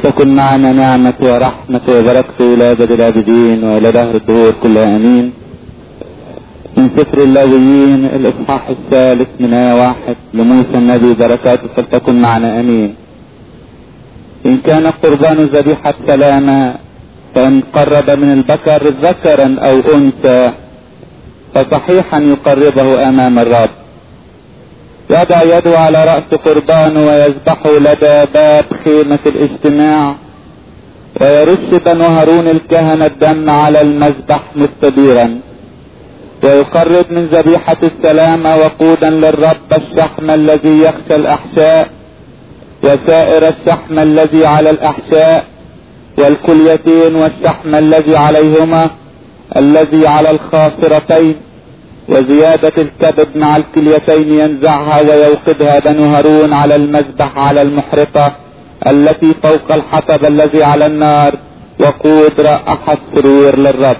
فلتكن معنا نعمة ورحمة وبركة إلى أبد الآبدين وإلى دهر الدهور كلها آمين من سفر اللاويين الإصحاح الثالث من آية واحد لموسى النبي بركاته فلتكن معنا آمين إن كان قربان ذبيحة سلامة فإن قرب من البكر ذكرا أو أنثى فصحيحا يقربه أمام الرب يضع يده على رأس قربانه ويذبحه لدى باب خيمة الاجتماع ويرش بنو هارون الكهنة الدم على المذبح مستديرا ويقرب من ذبيحة السلامة وقودا للرب الشحم الذي يخشى الأحشاء وسائر الشحم الذي على الأحشاء والكليتين والشحم الذي عليهما الذي على الخاصرتين وزيادة الكبد مع الكليتين ينزعها ويوقدها بنو هارون على المذبح على المحرقة التي فوق الحطب الذي على النار وقود رائحة سرور للرب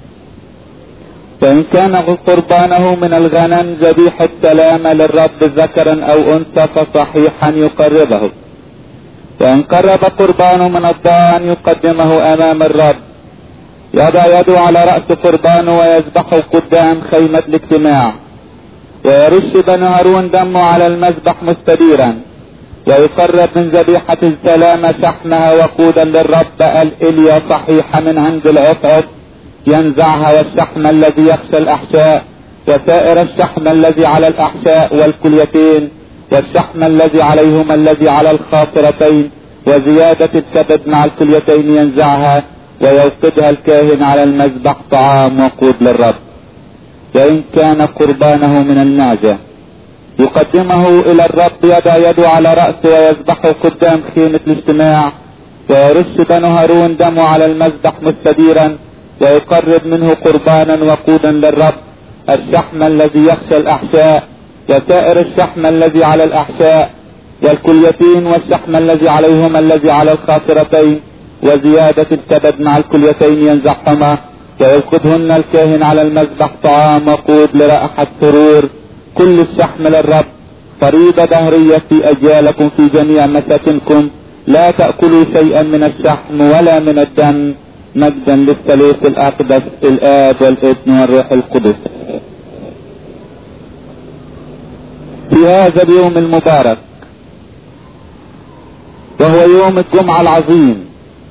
فإن كان قربانه من الغنم ذبيحة سلامة للرب ذكرا أو أنثى فصحيحا يقربه وإن قرب قربانه من الضان يقدمه أمام الرب يضع يده على رأس قربانه ويذبحه قدام خيمة الاجتماع ويرش بنو هارون دمه على المذبح مستديرا ويقرب من ذبيحة السلامة شحمها وقودا للرب الإليا صحيحة من عند العفعف ينزعها والشحم الذي يخشى الأحشاء وسائر الشحم الذي على الأحشاء والكليتين والشحم الذي عليهما الذي على الخاصرتين وزيادة الكبد مع الكليتين ينزعها ويوقدها الكاهن على المذبح طعام وقود للرب وإن كان قربانه من النعجة يقدمه إلى الرب يضع يده على رأسه ويذبحه قدام خيمة الاجتماع ويرش بنو هارون دمه على المذبح مستديرا ويقرب منه قربانا وقودا للرب الشحم الذي يخشى الأحشاء وسائر الشحم الذي على الأحشاء والكليتين والشحم الذي عليهما الذي على الخاصرتين وزيادة الكبد مع الكليتين ينزعهما ويوقدهن الكاهن على المذبح طعام وقود لرائحة سرور كل الشحم للرب فريضة دهرية في أجيالكم في جميع مساكنكم لا تأكلوا شيئا من الشحم ولا من الدم مجدا للثالوث الأقدس الآب والابن والروح القدس في هذا اليوم المبارك وهو يوم الجمعة العظيم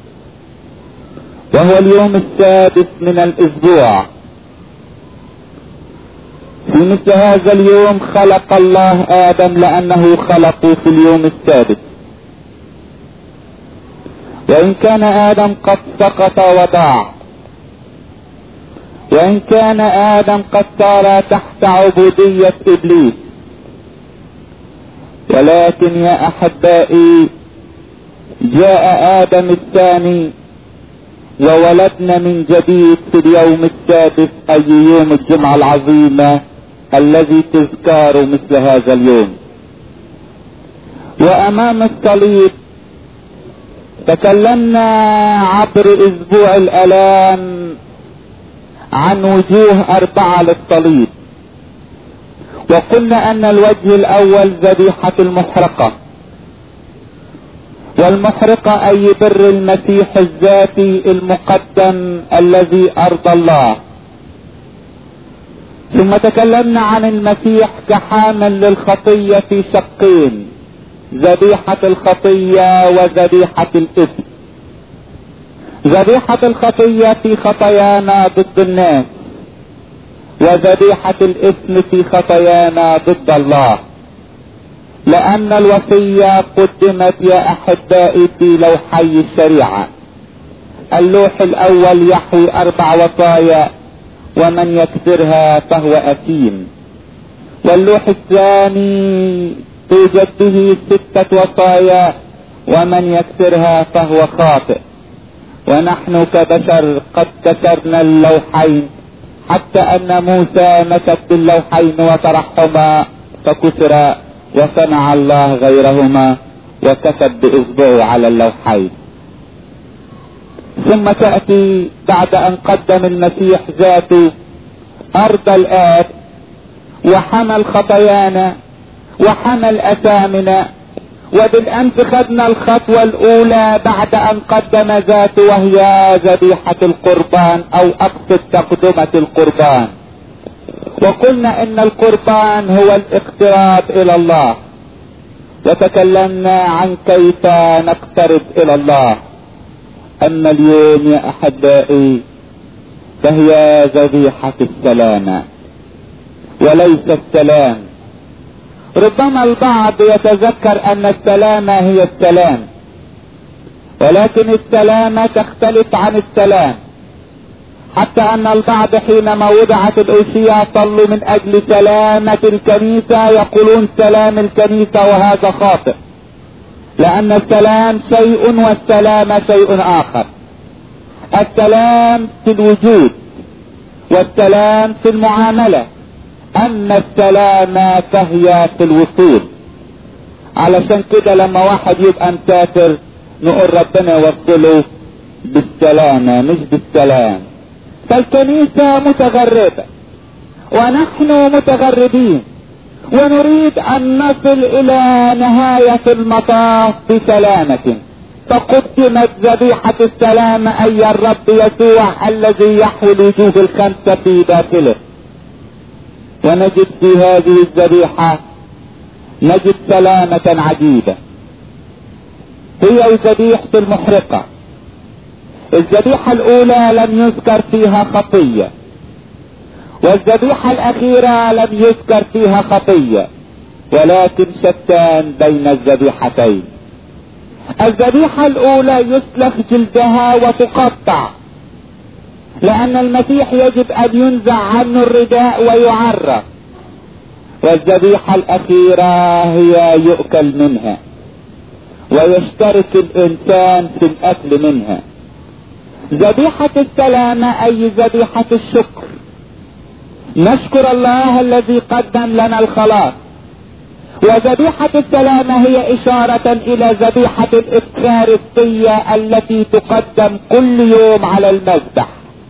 وهو اليوم السادس من الاسبوع في مثل هذا اليوم خلق الله ادم لانه خلقه في اليوم السادس وان كان ادم قد سقط وضاع وان كان ادم قد صار تحت عبودية ابليس ولكن يا احبائي جاء ادم الثاني وولدنا من جديد في اليوم السادس اي يوم الجمعة العظيمة الذي تذكار مثل هذا اليوم وامام الصليب تكلمنا عبر اسبوع الالام عن وجوه اربعة للصليب وقلنا ان الوجه الاول ذبيحة المحرقة والمحرقة اي بر المسيح الذاتي المقدم الذي ارضى الله ثم تكلمنا عن المسيح كحامل للخطية في شقين ذبيحة الخطية وذبيحة الاثم ذبيحة الخطية في خطايانا ضد الناس وذبيحة الاثم في خطايانا ضد الله لان الوصية قدمت يا احبائي في لوحي الشريعة اللوح الاول يحوي اربع وصايا ومن يكسرها فهو اثيم واللوح الثاني توجد به ستة وصايا ومن يكسرها فهو خاطئ ونحن كبشر قد كسرنا اللوحين حتى ان موسى مسك باللوحين وطرحهما فكسرا وصنع الله غيرهما وكتب باصبعه على اللوحين ثم تأتي بعد ان قدم المسيح ذاته ارض الاب وحمل خطايانا وحمل اثامنا وبالامس خدنا الخطوة الاولى بعد ان قدم ذاته وهي ذبيحة القربان او اقصد تقدمة القربان وقلنا ان القربان هو الاقتراب الى الله وتكلمنا عن كيف نقترب الى الله اما اليوم يا احبائي فهي ذبيحة السلامة وليس السلام ربما البعض يتذكر ان السلامة هي السلام ولكن السلامة تختلف عن السلام حتى ان البعض حينما وضعت الاوشية صلوا من اجل سلامة الكنيسة يقولون سلام الكنيسة وهذا خاطئ لان السلام شيء والسلام شيء اخر السلام في الوجود والسلام في المعاملة اما السلامة فهي في الوصول علشان كده لما واحد يبقى مسافر نقول ربنا يوصله بالسلامة مش بالسلام فالكنيسة متغربة ونحن متغربين ونريد ان نصل الى نهاية المطاف بسلامة فقدمت ذبيحة السلام اي الرب يسوع الذي يحوي الوجوه الخمسة في داخله ونجد في هذه الذبيحة نجد سلامة عجيبة هي الذبيحة المحرقة الذبيحة الاولى لم يذكر فيها خطية والذبيحة الاخيرة لم يذكر فيها خطية ولكن شتان بين الذبيحتين الذبيحة الاولى يسلخ جلدها وتقطع لان المسيح يجب ان ينزع عنه الرداء ويعرف والذبيحة الاخيرة هي يؤكل منها ويشترك الانسان في الاكل منها ذبيحة السلامة اي ذبيحة الشكر نشكر الله الذي قدم لنا الخلاص وذبيحة السلامة هي اشارة الى ذبيحة الافكارستية التي تقدم كل يوم على المذبح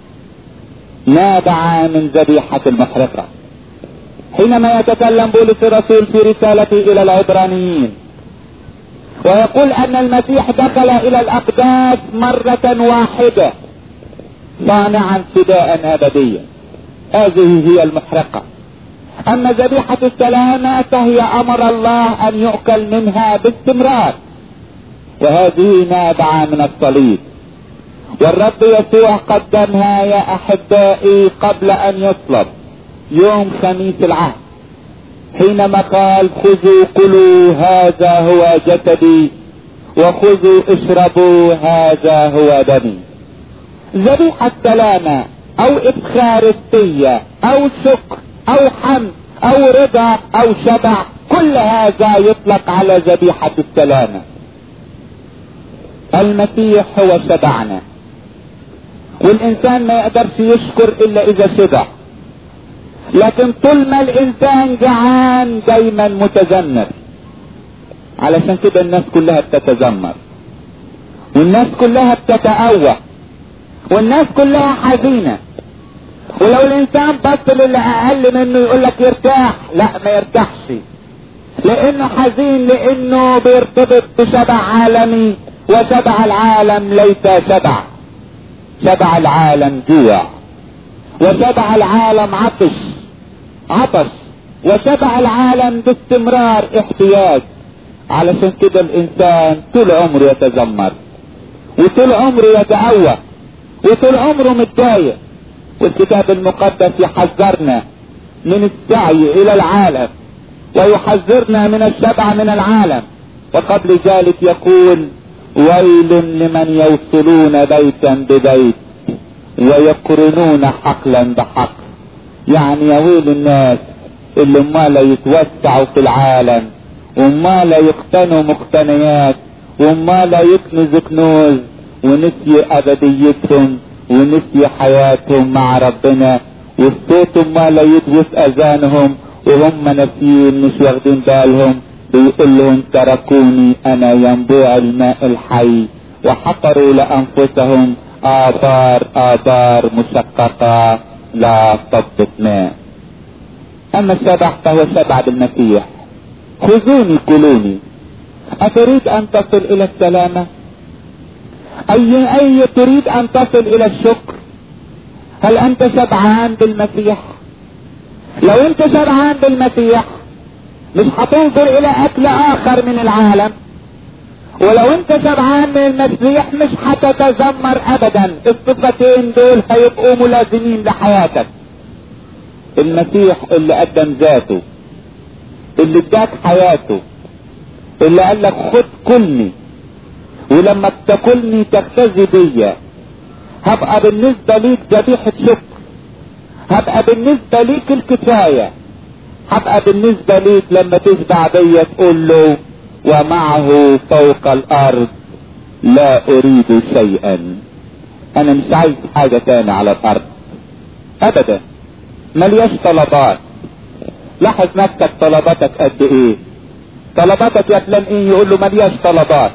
نابع من ذبيحة المحرقة حينما يتكلم بولس الرسول في رسالته الى العبرانيين ويقول ان المسيح دخل الى الاقداس مرة واحدة صانعا فداء ابديا هذه هي المحرقة اما ذبيحة السلامة فهي امر الله ان يؤكل منها باستمرار وهذه نابعة من الصليب والرب يسوع قدمها يا احبائي قبل ان يصلب يوم خميس العهد حينما قال خذوا كلوا هذا هو جسدي وخذوا اشربوا هذا هو دمي ذبيحة سلامة او افخارستية او شكر او حمد او رضا او شبع كل هذا يطلق على ذبيحة السلامة المسيح هو شبعنا والانسان ما يقدرش يشكر الا اذا شبع لكن طول ما الانسان جعان دايما متذمر علشان كده الناس كلها بتتذمر والناس كلها بتتأوه والناس كلها حزينة ولو الانسان بص للي اقل منه يقول لك يرتاح لا ما يرتاحش لانه حزين لانه بيرتبط بشبع عالمي وشبع العالم ليس شبع شبع العالم جوع وشبع العالم عطش عطش وشبع العالم باستمرار احتياج علشان كده الانسان طول عمره يتذمر وطول عمره يتأوه وطول عمره متضايق والكتاب المقدس يحذرنا من السعي الى العالم ويحذرنا من الشبع من العالم وقبل ذلك يقول ويل لمن يوصلون بيتا ببيت ويقرنون حقلا بحق يعني يا ويل الناس اللي ما لا يتوسعوا في العالم وما لا يقتنوا مقتنيات وما لا يكنزوا كنوز ونسيوا ابديتهم ونسيوا حياتهم مع ربنا والصوت ما لا يدوس اذانهم وهم ناسيين مش واخدين بالهم بيقول لهم تركوني انا ينبوع الماء الحي وحفروا لانفسهم آبار آبار مشققة لا تضبط ماء اما الشبع فهو شبع بالمسيح خذوني كلوني اتريد ان تصل الى السلامة اي اي تريد ان تصل الى الشكر هل انت شبعان بالمسيح لو انت شبعان بالمسيح مش هتنظر الى اكل اخر من العالم ولو انت شبعان من المسيح مش هتتذمر ابدا الصفتين دول هيبقوا ملازمين لحياتك المسيح اللي قدم ذاته اللي اداك حياته اللي قال لك خد كلني ولما تاكلني تختزي بيا هبقى بالنسبة ليك ذبيحة شكر هبقى بالنسبة ليك الكفاية هبقى بالنسبة ليك لما تشبع بيا تقول له ومعه فوق الارض لا اريد شيئا انا مش عايز حاجة تاني على الارض ابدا ملياش طلبات لاحظ نفسك طلباتك قد ايه طلباتك يا فلان ايه يقول له ملياش طلبات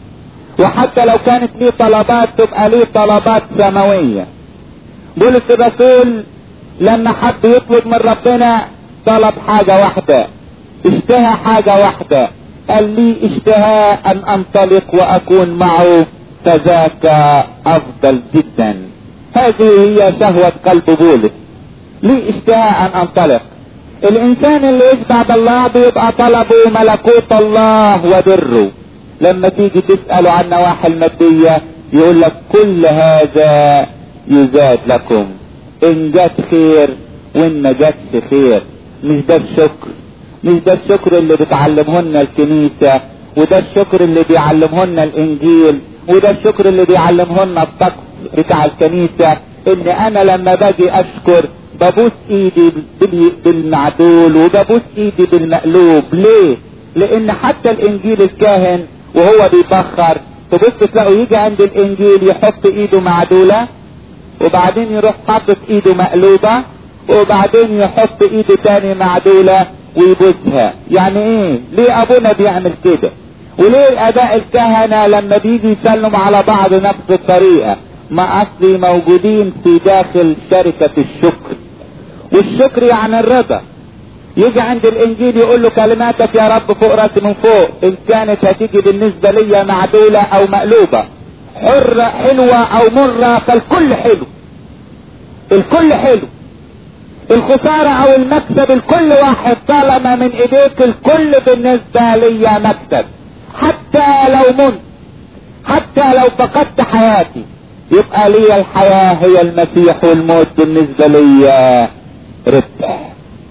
وحتى لو كانت ليه طلبات تبقى ليه طلبات سماوية بولس الرسول لما حب يطلب من ربنا طلب حاجة واحدة اشتهى حاجة واحدة قال لي اشتهاء ان انطلق واكون معه فذاك افضل جدا هذه هي شهوة قلب بولس ليه اشتهاء ان انطلق الانسان اللي يشبع بالله بيبقى طلبه ملكوت الله وبره لما تيجي تسأله عن النواحي المادية يقول لك كل هذا يزاد لكم ان جت خير وان ما جاتش خير مش ده الشكر مش ده الشكر اللي بتعلمهن الكنيسة وده الشكر اللي بيعلمهن الانجيل وده الشكر اللي بيعلمهن الطقس بتاع الكنيسة ان انا لما باجي اشكر ببوس ايدي بالمعدول وببوس ايدي بالمقلوب ليه لان حتى الانجيل الكاهن وهو بيبخر تبص تلاقوا يجي عند الانجيل يحط ايده معدولة وبعدين يروح حاطط ايده مقلوبة وبعدين يحط ايده تاني معدولة ويبوسها يعني ايه ليه ابونا بيعمل كده وليه الاباء الكهنة لما بيجي يسلموا على بعض نفس الطريقة ما اصلي موجودين في داخل شركة الشكر والشكر يعني الرضا يجي عند الانجيل يقول له كلماتك يا رب فوق راسي من فوق ان كانت هتيجي بالنسبة لي معدولة او مقلوبة حرة حلوة او مرة فالكل حلو الكل حلو الخسارة او المكسب الكل واحد طالما من ايديك الكل بالنسبة لي مكسب حتى لو مت حتى لو فقدت حياتي يبقى لي الحياة هي المسيح والموت بالنسبة لي ربح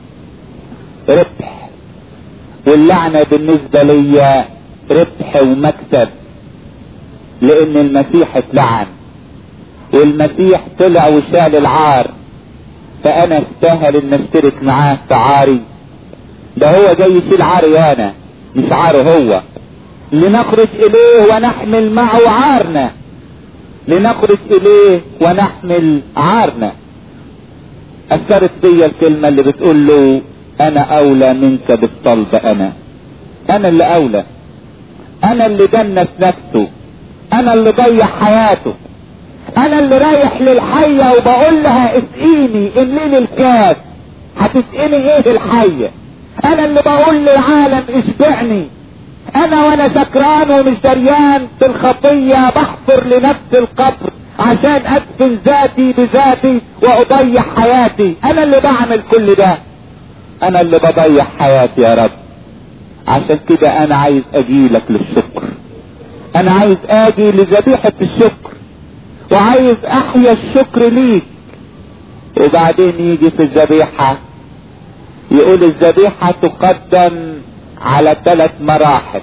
ربح واللعنة بالنسبة لي ربح ومكسب لان المسيح اتلعن والمسيح طلع وشال العار فانا استاهل ان اشترك معاه في عاري ده هو جاي يشيل عاري انا مش عاره هو لنخرج اليه ونحمل معه عارنا لنخرج اليه ونحمل عارنا اثرت بيا الكلمة اللي بتقول له انا اولى منك بالطلب انا انا اللي اولى انا اللي دنس نفسه انا اللي ضيع حياته انا اللي رايح للحية وبقول لها اسقيني املي لي الكاس هتسقيني ايه الحية انا اللي بقول للعالم اشبعني انا وانا سكران ومش دريان في الخطية بحفر لنفس القبر عشان ادفن ذاتي بذاتي واضيع حياتي انا اللي بعمل كل ده انا اللي بضيع حياتي يا رب عشان كده انا عايز اجيلك للشكر انا عايز اجي لذبيحة الشكر وعايز احيا الشكر ليك وبعدين يجي في الذبيحة يقول الذبيحة تقدم على ثلاث مراحل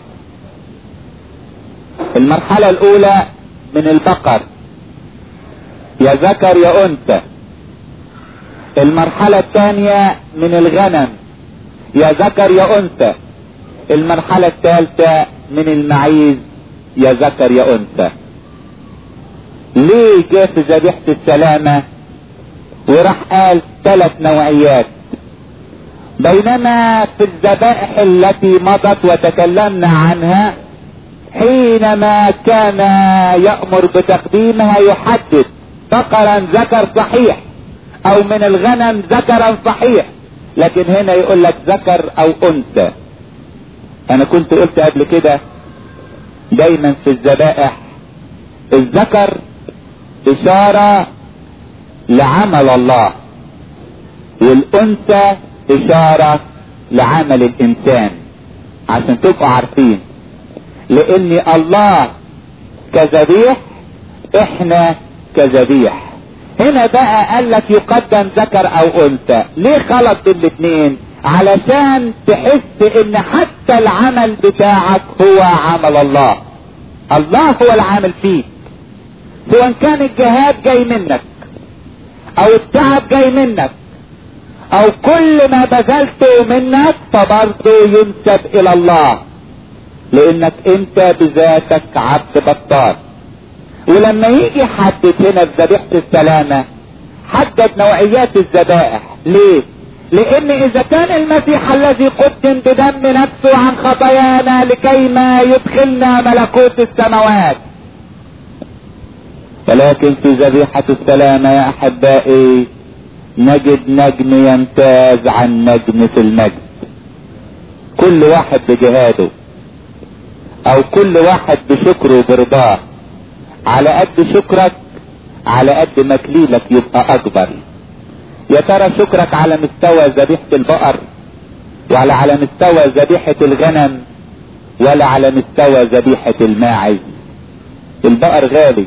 المرحلة الاولى من البقر يا ذكر يا انثى المرحلة الثانية من الغنم يا ذكر يا انثى المرحلة الثالثة من المعيز يا ذكر يا انثى ليه جه في ذبيحة السلامة وراح قال ثلاث نوعيات بينما في الذبائح التي مضت وتكلمنا عنها حينما كان يأمر بتقديمها يحدد بقرا ذكر صحيح او من الغنم ذكرا صحيح لكن هنا يقول لك ذكر او انثى انا كنت قلت قبل كده دايما في الذبائح الذكر اشارة لعمل الله والانثى اشارة لعمل الانسان عشان تبقوا عارفين لان الله كذبيح احنا كذبيح هنا بقى قال لك يقدم ذكر او انثى ليه خلط الاثنين علشان تحس ان حتى العمل بتاعك هو عمل الله الله هو العامل فيك سواء كان الجهاد جاي منك او التعب جاي منك او كل ما بذلته منك فبرضه ينسب الى الله لانك انت بذاتك عبد بطال ولما يجي حدد هنا في ذبيحة السلامة حدد نوعيات الذبائح ليه لان اذا كان المسيح الذي قدم بدم نفسه عن خطايانا لكي ما يدخلنا ملكوت السماوات ولكن في ذبيحة السلامة يا احبائي نجد نجم يمتاز عن نجم في المجد كل واحد بجهاده او كل واحد بشكره برضاه على قد شكرك على قد مكليلك يبقى اكبر يا ترى شكرك على مستوى ذبيحة البقر وعلى على مستوى ذبيحة الغنم ولا على مستوى ذبيحة الماعز البقر غالي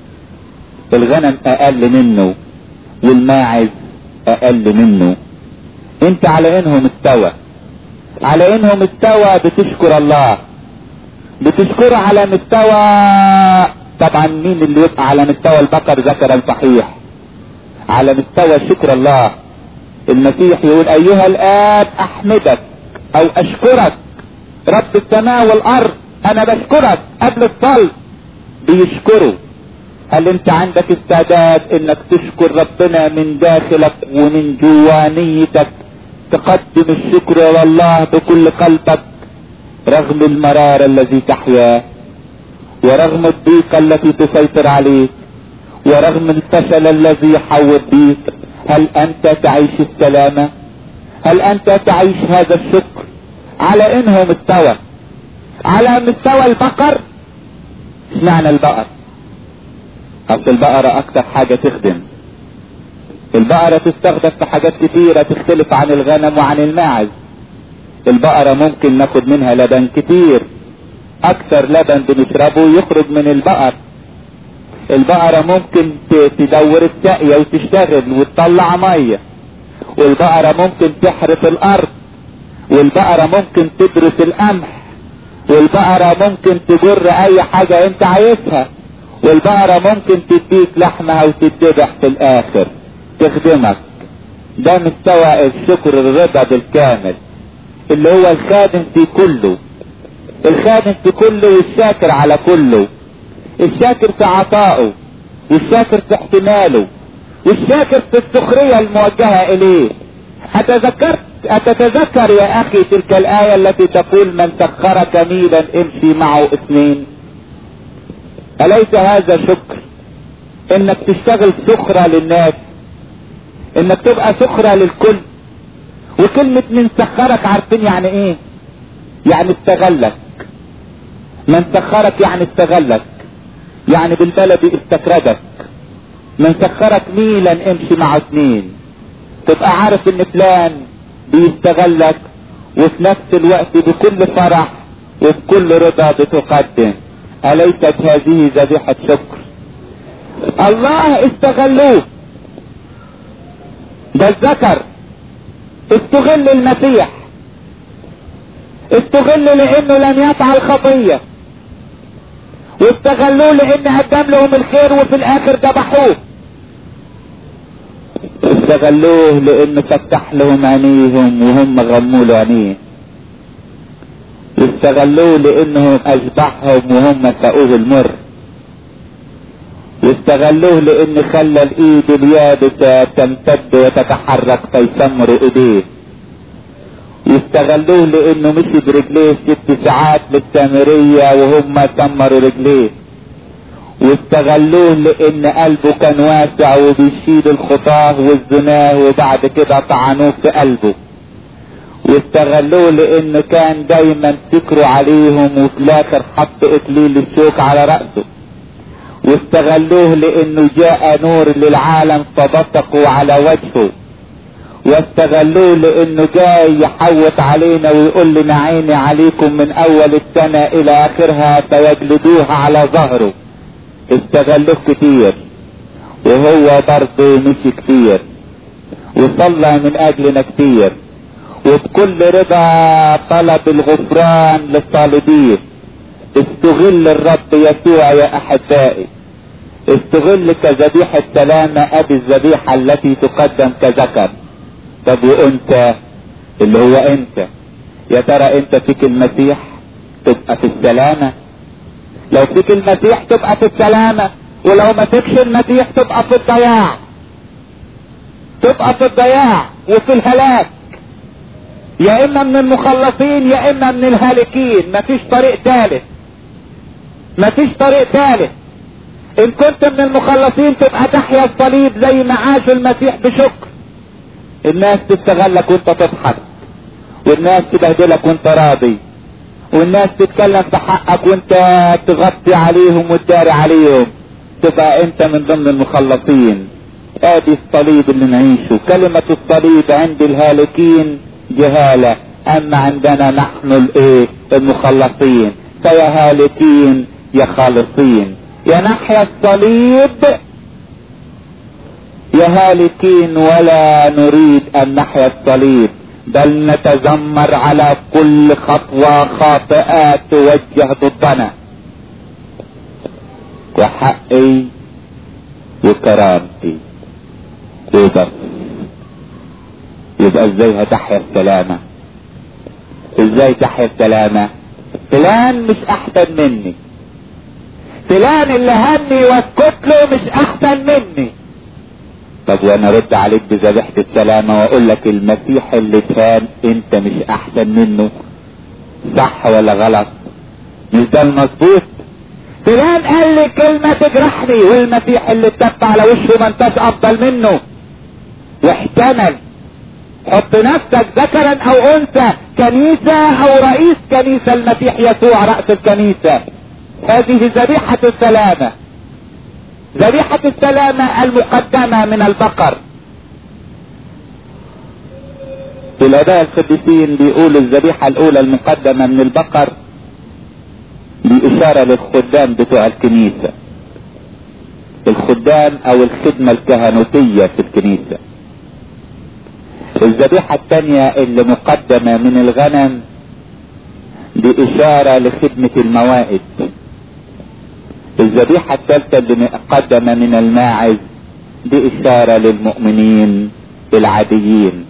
الغنم اقل منه والماعز اقل منه انت على انه مستوى على انه مستوى بتشكر الله بتشكره على مستوى طبعا مين اللي يبقى على مستوى البقر ذكرا صحيح على مستوى شكر الله المسيح يقول ايها الاب احمدك او اشكرك رب السماء والارض انا بشكرك قبل الصلب بيشكره هل انت عندك استعداد انك تشكر ربنا من داخلك ومن جوانيتك تقدم الشكر لله بكل قلبك رغم المرار الذي تحياه ورغم الضيقة التي تسيطر عليك ورغم الفشل الذي يحوط بيك هل انت تعيش السلامة هل انت تعيش هذا الشكر على انه مستوى على مستوى البقر اشمعنى البقر اصل البقرة اكتر حاجة تخدم البقرة تستخدم في حاجات كتيرة تختلف عن الغنم وعن الماعز البقرة ممكن ناخد منها لبن كتير اكثر لبن بنشربه يخرج من البقر البقرة ممكن تدور الساقية وتشتغل وتطلع مية والبقرة ممكن تحرث الارض والبقرة ممكن تدرس القمح والبقرة ممكن تجر اي حاجة انت عايزها والبقرة ممكن تديك لحمة وتتذبح في الاخر تخدمك ده مستوى الشكر الرضا بالكامل اللي هو الخادم في كله الخادم في كله والشاكر على كله الشاكر في عطائه والشاكر في احتماله والشاكر في السخرية الموجهة اليه اتذكرت اتتذكر يا اخي تلك الاية التي تقول من سخرك ميلا امشي معه اثنين اليس هذا شكر انك تشتغل سخرة للناس انك تبقى سخرة للكل وكلمة من سخرك عارفين يعني ايه يعني استغلك من سخرك يعني استغلك يعني بالبلدي استكردك من سخرك ميلا امشي مع اثنين تبقى عارف ان فلان بيستغلك وفي نفس الوقت بكل فرح وبكل رضا بتقدم اليست هذه ذبيحة شكر الله استغلوه ده الذكر استغل المسيح استغل لانه لم يفعل خطية واستغلوه لان قدم لهم الخير وفي الاخر ذبحوه استغلوه لان فتح لهم عينيهم وهم غموا له عينيه واستغلوه لانهم اشبعهم وهم سقوه المر واستغلوه لان خلى الايد اليابسة تمتد وتتحرك فيسمروا ايديه واستغلوه لانه مشي برجليه ست ساعات للسامرية وهم سمروا رجليه واستغلوه لان قلبه كان واسع وبيشيل الخطاه والزناه وبعد كده طعنوه في قلبه واستغلوه لانه كان دايما فكره عليهم وفي الاخر حط اكليل الشوك على رأسه واستغلوه لانه جاء نور للعالم فبصقوا على وجهه واستغلوه لانه جاي يحوط علينا ويقول لنا عيني عليكم من اول السنة الى اخرها فيجلدوها على ظهره استغلوه كتير وهو برضه مشي كتير وصلى من اجلنا كتير وبكل رضا طلب الغفران للطالبين استغل الرب يسوع يا احبائي استغل كذبيحة سلامة ابي الذبيحة التي تقدم كذكر طب وانت اللي هو انت يا ترى انت فيك المسيح تبقى في السلامة لو فيك المسيح تبقى في السلامة ولو ما فيكش المسيح تبقى في الضياع تبقى في الضياع وفي الهلاك يا اما من المخلصين يا اما من الهالكين مفيش طريق ثالث مفيش طريق ثالث ان كنت من المخلصين تبقى تحيا الصليب زي ما عاش المسيح بشكر الناس تستغلك وانت تضحك والناس تبهدلك وانت راضي والناس تتكلم في حقك وانت تغطي عليهم وتداري عليهم تبقى انت من ضمن المخلصين ادي الصليب اللي نعيشه كلمة الصليب عند الهالكين جهالة اما عندنا نحن الايه المخلصين فيا هالكين يا خالصين يا نحيا الصليب يا هالكين ولا نريد ان نحيا الصليب بل نتذمر على كل خطوة خاطئة توجه ضدنا وحقي وكرامتي وبس يبقى ازاي هتحيا السلامة ازاي تحيا السلامة فلان مش احسن مني فلان اللي همي واسكت له مش احسن مني طب وانا ارد عليك بذبيحة السلامة واقول لك المسيح اللي كان انت مش احسن منه صح ولا غلط مش ده المظبوط فلان قال لي كلمة تجرحني والمسيح اللي اتب على وشه ما انتش افضل منه واحتمل حط نفسك ذكرا او انثى كنيسة او رئيس كنيسة المسيح يسوع رأس الكنيسة هذه ذبيحة السلامة ذبيحة السلامة المقدمة من البقر في الاباء القديسين بيقولوا الذبيحة الاولى المقدمة من البقر بإشارة للخدام بتوع الكنيسة الخدام او الخدمة الكهنوتية في الكنيسة الذبيحة الثانية اللي مقدمة من الغنم بإشارة لخدمة الموائد الذبيحة الثالثة اللي مقدمة من الماعز بإشارة للمؤمنين العاديين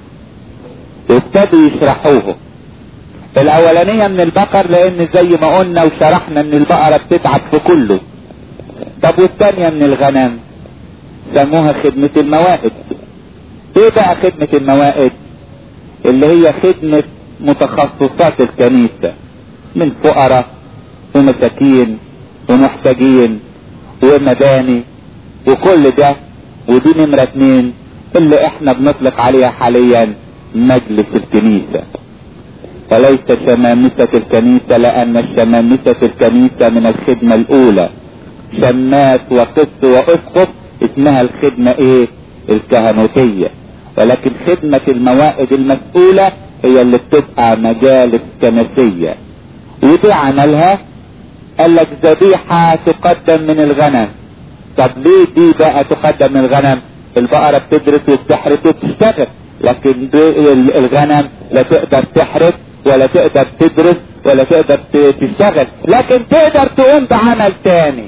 وابتدوا يشرحوه الأولانية من البقر لأن زي ما قلنا وشرحنا إن البقرة بتتعب في كله طب والثانية من الغنم سموها خدمة الموائد ايه بقى خدمة الموائد اللي هي خدمة متخصصات الكنيسة من فقراء ومساكين ومحتاجين ومداني وكل ده ودي نمرة اتنين اللي احنا بنطلق عليها حاليا مجلس الكنيسة وليس شمامسة الكنيسة لان الشمامسة الكنيسة من الخدمة الاولى شماس وقس واسقف اسمها الخدمة ايه الكهنوتية ولكن خدمة الموائد المسؤولة هي اللي بتبقى مجالس كنسية ودي عملها قال لك ذبيحة تقدم من الغنم طب ليه دي بقى تقدم من الغنم البقرة بتدرس وبتحرس وبتشتغل لكن الغنم لا تقدر تحرس ولا تقدر تدرس ولا تقدر تشتغل لكن تقدر تقوم بعمل تاني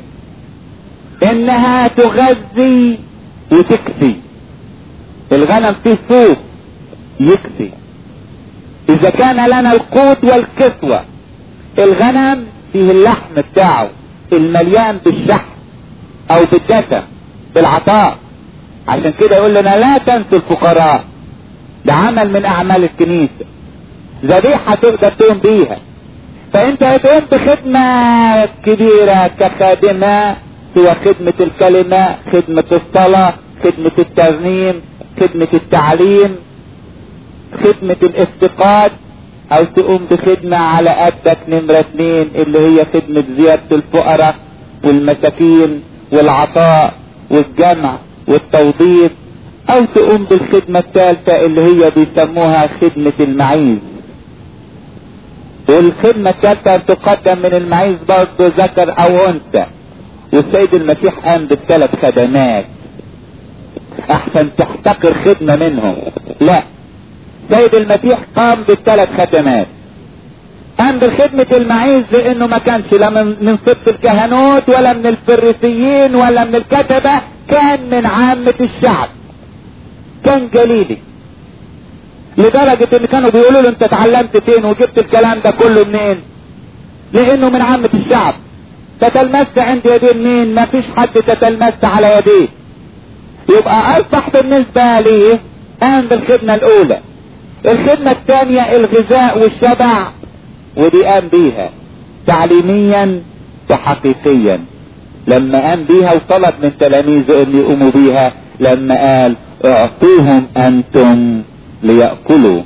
انها تغذي وتكفي الغنم فيه صوف يكفي اذا كان لنا القوت والكسوة الغنم فيه اللحم بتاعه المليان بالشحم او بالدسم بالعطاء عشان كده يقول لنا لا تنسوا الفقراء ده عمل من اعمال الكنيسة ذبيحة تقدر تقوم بيها فانت هتقوم بخدمة كبيرة كخادمة سوى خدمة الكلمة خدمة الصلاة خدمة الترنيم خدمة التعليم خدمة الافتقاد او تقوم بخدمة على قدك نمرة اتنين اللي هي خدمة زيادة الفقراء والمساكين والعطاء والجمع والتوظيف او تقوم بالخدمة الثالثة اللي هي بيسموها خدمة المعيز والخدمة الثالثة تقدم من المعيز برضه ذكر او انثى والسيد المسيح قام بالثلاث خدمات احسن تحتقر خدمة منهم لا سيد المسيح قام بالثلاث خدمات قام بالخدمة المعيز لانه ما كانش لا من, من صدق الكهنوت ولا من الفريسيين ولا من الكتبة كان من عامة الشعب كان جليلي لدرجة ان كانوا بيقولوا له انت اتعلمت فين وجبت الكلام ده كله منين لانه من عامة الشعب تتلمست عند يديه مين ما فيش حد تتلمست على يديه يبقى اصبح بالنسبة لي قام بالخدمة الاولى الخدمة الثانية الغذاء والشبع ودي قام بيها تعليميا وحقيقيا لما قام بيها وطلب من تلاميذه ان يقوموا بيها لما قال اعطوهم انتم ليأكلوا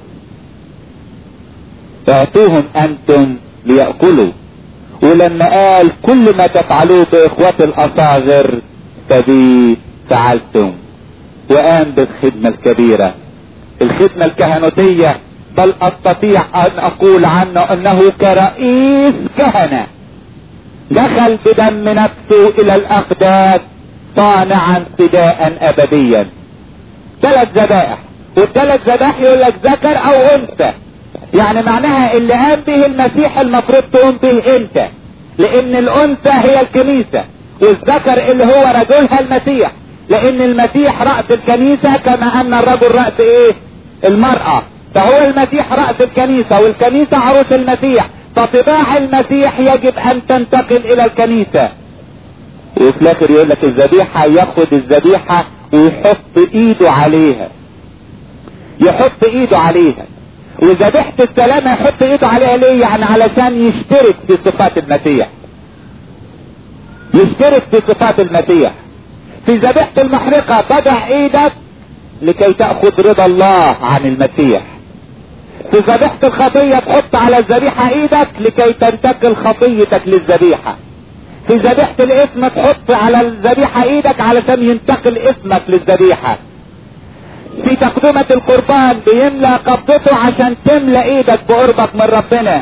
اعطوهم انتم ليأكلوا ولما قال كل ما تفعلوه باخوة الاصاغر فبي فعلتم وقام بالخدمة الكبيرة الخدمة الكهنوتية بل استطيع ان اقول عنه انه كرئيس كهنة دخل بدم نفسه الى الاقداس صانعا فداء ابديا ثلاث ذبائح والثلاث ذبائح يقول لك ذكر او انثى يعني معناها اللي قام به المسيح المفروض تقوم به انت لان الانثى هي الكنيسة والذكر اللي هو رجلها المسيح لان المسيح رأس الكنيسة كما ان الرجل رأس ايه المرأة فهو المسيح رأس الكنيسة والكنيسة عروس المسيح فطباع المسيح يجب ان تنتقل الى الكنيسة وفي الاخر يقول لك الذبيحة ياخد الذبيحة ويحط ايده عليها يحط ايده عليها وذبيحة السلامة يحط ايده عليها ليه يعني علشان يشترك في صفات المسيح يشترك في صفات المسيح في ذبيحة المحرقة تضع ايدك لكي تأخذ رضا الله عن المسيح في ذبيحة الخطية تحط على الذبيحة ايدك لكي تنتقل خطيتك للذبيحة في ذبيحة الاسم تحط على الذبيحة ايدك علشان ينتقل اسمك للذبيحة في تقدمة القربان بيملى قبضته عشان تملى ايدك بقربك من ربنا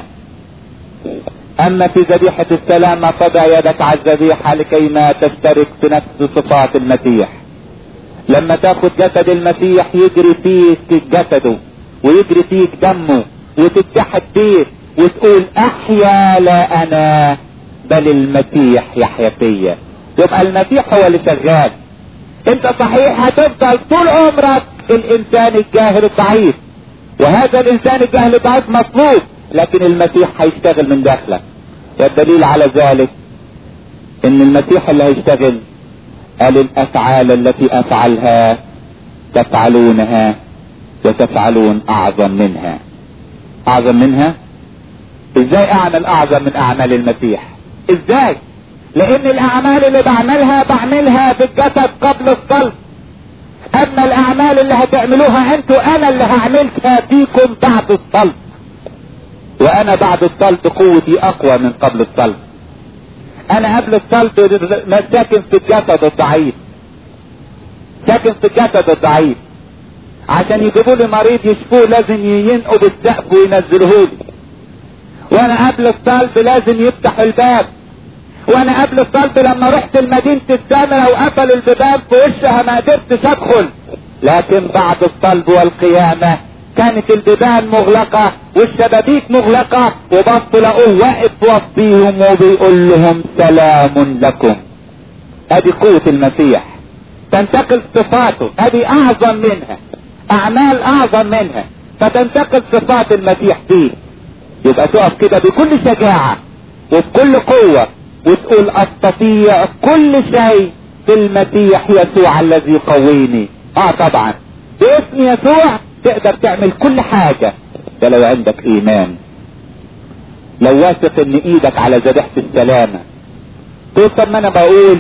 اما في ذبيحة السلامة فضع يدك على الذبيحة لكي ما تشترك في نفس صفات المسيح لما تاخد جسد المسيح يجري فيك جسده ويجري فيك دمه وتتحد بيه وتقول احيا لا انا بل المسيح يحيا فيا يبقى المسيح هو اللي شغال انت صحيح هتفضل طول عمرك الانسان الجاهل الضعيف وهذا الانسان الجاهل الضعيف مطلوب لكن المسيح هيشتغل من داخلك والدليل على ذلك ان المسيح اللي هيشتغل قال الافعال التي افعلها تفعلونها وتفعلون اعظم منها اعظم منها ازاي اعمل اعظم من اعمال المسيح ازاي لان الاعمال اللي بعملها بعملها بالجسد قبل الصلب اما الاعمال اللي هتعملوها انتوا انا اللي هعملها فيكم بعد الصلب وانا بعد الصلب قوتي اقوى من قبل الصلب انا قبل الصلب ساكن في الجسد الضعيف ساكن في الجسد الضعيف عشان يجيبوا لي مريض يشفوه لازم ينقوا بالسقف وينزلوه لي وانا قبل الصلب لازم يفتح الباب وانا قبل الصلب لما رحت لمدينة السامرة وقفلوا الباب في وشها ما قدرتش ادخل لكن بعد الصلب والقيامة كانت البيبان مغلقة والشبابيك مغلقة وبص لقوه واقف وسطيهم وبيقول لهم سلام لكم ادي قوة المسيح تنتقل صفاته ادي اعظم منها اعمال اعظم منها فتنتقل صفات المسيح فيه يبقى تقف كده بكل شجاعة وبكل قوة وتقول استطيع كل شيء في المسيح يسوع الذي يقويني اه طبعا باسم يسوع تقدر تعمل كل حاجة ده لو عندك ايمان لو واثق ان ايدك على ذبيحة السلامة تقول طب ما انا بقول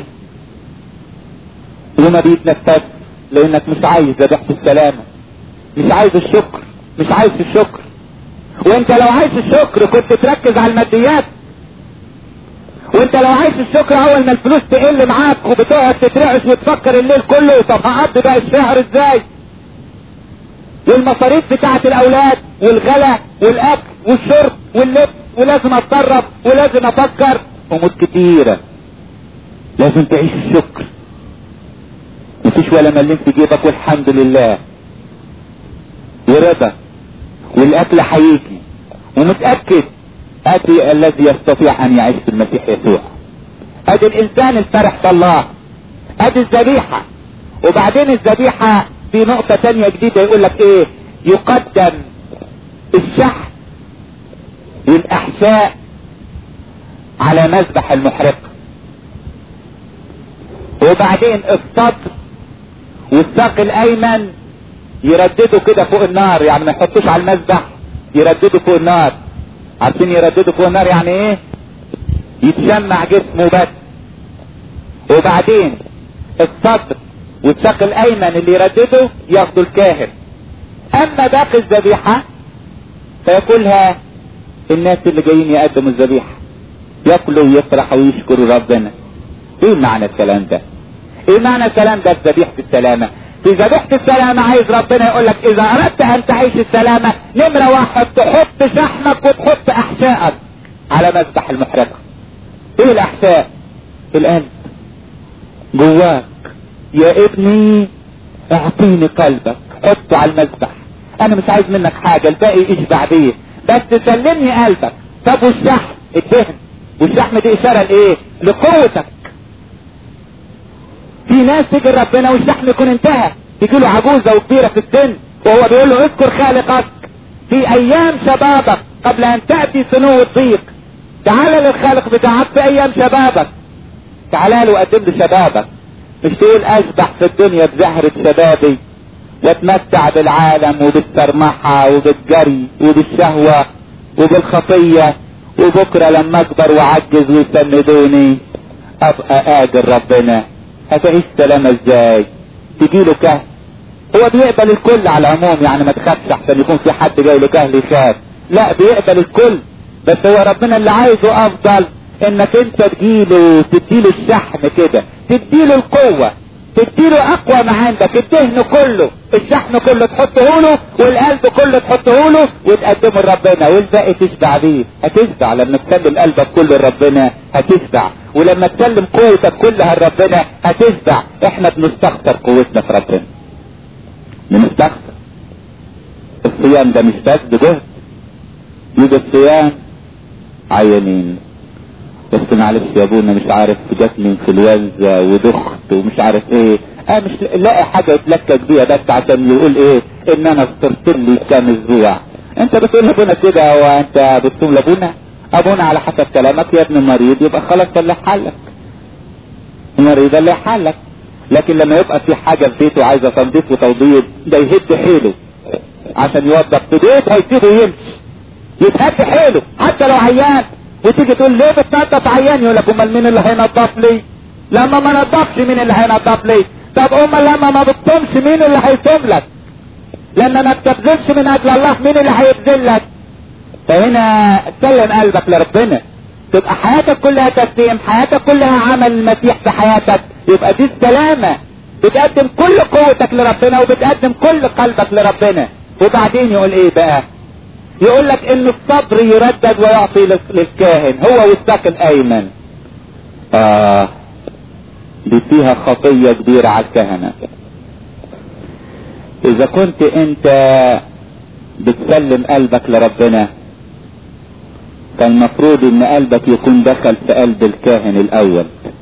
وما بيتنفس لانك مش عايز ذبيحة السلامة مش عايز الشكر مش عايز الشكر وانت لو عايز الشكر كنت تركز على الماديات وانت لو عايز الشكر اول ما الفلوس تقل معاك وبتقعد تترعش وتفكر الليل كله طب هقضي بقى الشهر ازاي والمصاريف بتاعت الاولاد والغلا والاكل والشرب واللبس ولازم اتصرف ولازم افكر امور كتيره لازم تعيش الشكر مفيش ولا مليم في جيبك والحمد لله ورضا والاكل هيجي ومتاكد ادي الذي يستطيع ان يعيش في المسيح يسوع ادي الانسان الفرح بالله ادي الذبيحه وبعدين الذبيحه في نقطه تانية جديده يقول لك ايه يقدم الشحم والاحشاء على مذبح المحرق وبعدين الصدر والساق الايمن يرددوا كده فوق النار يعني ما يحطوش على المذبح يرددوا فوق النار عارفين يرددوا فوق النار يعني ايه يتشمع جسمه بس وبعدين الصدر والساق الايمن اللي يردده ياخده الكاهن اما باقي الذبيحة فياكلها الناس اللي جايين يقدموا الذبيحة ياكلوا ويفرحوا ويشكروا ربنا ايه معنى الكلام ده ايه معنى الكلام ده في ذبيحة السلامة في ذبيحة السلامة عايز ربنا يقول لك اذا اردت ان تعيش السلامة نمرة واحد تحط شحمك وتحط احشائك على مذبح المحرقة ايه الاحشاء القلب جواك يا ابني اعطيني قلبك حطه على المذبح انا مش عايز منك حاجة الباقي اشبع بيه بس سلمني قلبك طب والشحم الدهن والشحم دي اشارة لايه لقوتك في ناس تيجي ربنا والشحم يكون انتهى تيجي له عجوزة وكبيرة في السن وهو بيقول له اذكر خالقك في ايام شبابك قبل ان تأتي سنو الضيق تعال للخالق بتاعك في ايام شبابك تعال له وقدم له شبابك مش تقول اشبح في الدنيا بزهرة شبابي واتمتع بالعالم وبالسرمحة وبالجري وبالشهوة وبالخطية وبكرة لما اكبر واعجز ويسندوني ابقى اجر ربنا هتعيش سلامة ازاي تجيله كهف هو بيقبل الكل على العموم يعني ما تخافش احسن يكون في حد جاي له كهل يخاف لا بيقبل الكل بس هو ربنا اللي عايزه افضل انك انت تجيله تديله الشحم كده تديله القوة تديله اقوى ما عندك الدهن كله الشحم كله تحطه له والقلب كله تحطه له وتقدمه لربنا والباقي تشبع بيه هتشبع لما تسلم قلبك كله لربنا هتشبع ولما تسلم قوتك كلها لربنا هتشبع احنا بنستخسر قوتنا في ربنا بنستخسر الصيام ده مش بس بجهد يجي الصيام عيانين بس معلش يا ابونا مش عارف جاتني انفلونزا ودخت ومش عارف ايه اه مش لاقي حاجه يتلكك بيها بس عشان يقول ايه ان انا صرت لي كام اسبوع انت بتقول لابونا كده وانت بتصوم لابونا ابونا على حسب كلامك يا ابن مريض يبقى خلاص اللي حلك المريض اللي حلك لكن لما يبقى في حاجه في بيته عايزه تنظيف وتوضيب ده يهد حيله عشان يوضب في بيت هيسيبه يمشي يتهد حيله حتى لو عيان وتيجي تقول ليه بتنظف عيان يقول لك امال مين اللي هينظف لي لما ما نظفش مين اللي هينظف لي طب امال لما ما بتصومش مين اللي هيصوم لك لما ما بتبذلش من اجل الله مين اللي هيبذل لك فهنا سلم قلبك لربنا تبقى حياتك كلها تسليم حياتك كلها عمل المسيح في حياتك يبقى دي السلامة بتقدم كل قوتك لربنا وبتقدم كل قلبك لربنا وبعدين يقول ايه بقى يقول لك ان الصبر يردد ويعطي للكاهن هو والساق الايمن اه دي فيها خطية كبيرة على الكهنة اذا كنت انت بتسلم قلبك لربنا فالمفروض ان قلبك يكون دخل في قلب الكاهن الاول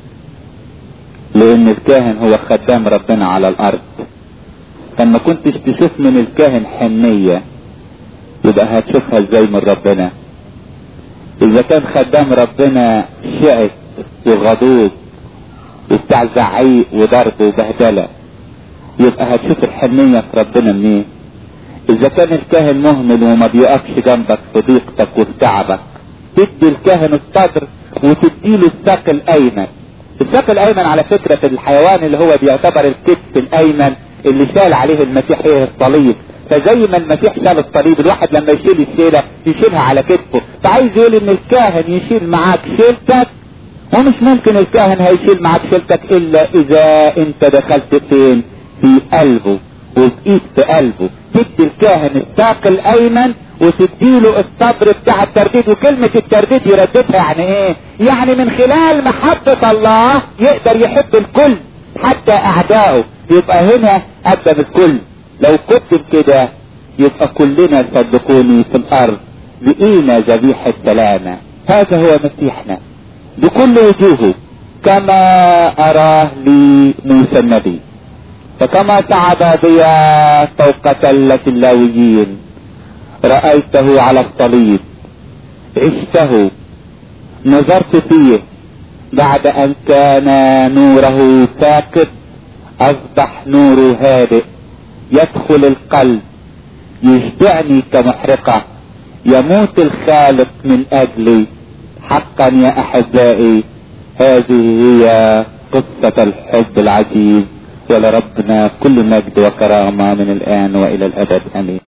لان الكاهن هو خدام ربنا على الارض فما كنتش تشوف من الكاهن حنية يبقى هتشوفها ازاي من ربنا اذا كان خدام ربنا شعث وغضوب وبتاع زعيق وضرب وبهدلة يبقى هتشوف الحنية في ربنا منين اذا كان الكاهن مهمل وما بيقفش جنبك في ضيقتك وفي تعبك تدي الكاهن الصدر وتديله الساق الايمن الساق الايمن على فكرة الحيوان اللي هو بيعتبر الكتف الايمن اللي شال عليه المسيح ايه الصليب فزي ما المسيح شال الصليب الواحد لما يشيل الشيلة يشيلها على كتفه فعايز يقول ان الكاهن يشيل معاك شيلتك ومش ممكن الكاهن هيشيل معاك شيلتك الا اذا انت دخلت فين في قلبه وبقيت في قلبه تدي الكاهن الساق الايمن وتديله الصبر بتاع الترديد وكلمة الترديد يرددها يعني ايه يعني من خلال محبة الله يقدر يحب الكل حتى اعدائه يبقى هنا قدم الكل لو كتب كده يبقى كلنا صدقوني في الارض لقينا ذبيحة سلامة هذا هو مسيحنا بكل وجوهه كما اراه لي موسى النبي فكما تعب بيا فوق تلة اللاويين رأيته على الصليب عشته نظرت فيه بعد ان كان نوره ساكت اصبح نوره هادئ يدخل القلب يشبعني كمحرقة يموت الخالق من اجلي حقا يا احبائي هذه هي قصة الحب العجيب ولربنا كل مجد وكرامة من الان والى الابد امين